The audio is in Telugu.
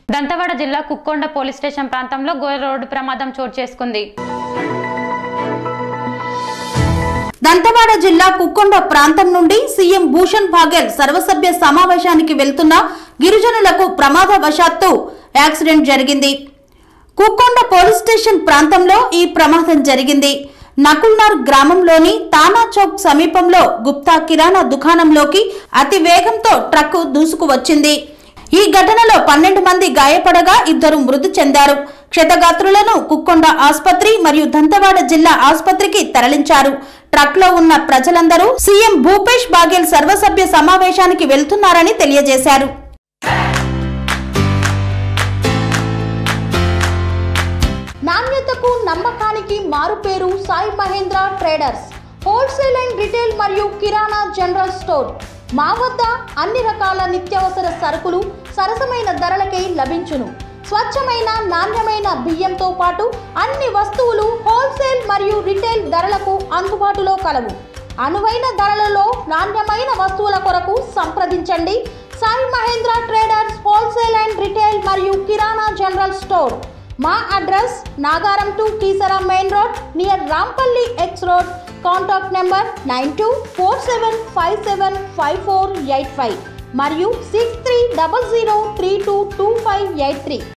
దంతవాడ జిల్లా కుక్కొండ పోలీస్ స్టేషన్ ప్రాంతంలో ఘోర రోడ్డు ప్రమాదం చోటు చేసుకుంది దంతవాడ జిల్లా కుక్కొండ ప్రాంతం నుండి సీఎం భూషణ్ బాగెల్ సర్వసభ్య సమావేశానికి వెళ్తున్న గిరిజనులకు ప్రమాదవశాత్తు యాక్సిడెంట్ జరిగింది కుక్కొండ పోలీస్ స్టేషన్ ప్రాంతంలో ఈ ప్రమాదం జరిగింది నకుల్నార్ గ్రామంలోని తానా చౌక్ సమీపంలో గుప్తా కిరాణా దుకాణంలోకి అతి వేగంతో ట్రక్కు దూసుకువచ్చింది ఈ ఘటనలో పన్నెండు మంది గాయపడగా ఇద్దరు మృతి చెందారు క్షతగాత్రులను కుక్కొండ ఆసుపత్రి మరియు దంతవాడ జిల్లా ఆసుపత్రికి తరలించారు ట్రక్ లో ఉన్న ప్రజలందరూ సీఎం భూపేష్ బాగేల్ సర్వసభ్య సమావేశానికి వెళ్తున్నారని తెలియజేశారు నాణ్యతకు నమ్మకానికి మారుపేరు Sai Mahendra traders wholesale and retail మరియు కిరాణా జనరల్ స్టోర్ మా వద్ద అన్ని రకాల నిత్యావసర సరుకులు సరసమైన ధరలకే లభించును స్వచ్ఛమైన నాణ్యమైన బియ్యంతో పాటు అన్ని వస్తువులు హోల్సేల్ మరియు రిటైల్ ధరలకు అందుబాటులో కలవు అనువైన ధరలలో నాణ్యమైన వస్తువుల కొరకు సంప్రదించండి Sai Mahendra traders wholesale and retail మరియు కిరాణా జనరల్ స్టోర్ మా address Nagaram to Keesara main road near Rampally X road contact number nine two four seven five seven five four eight five మరియు six three double zero three two two five eight three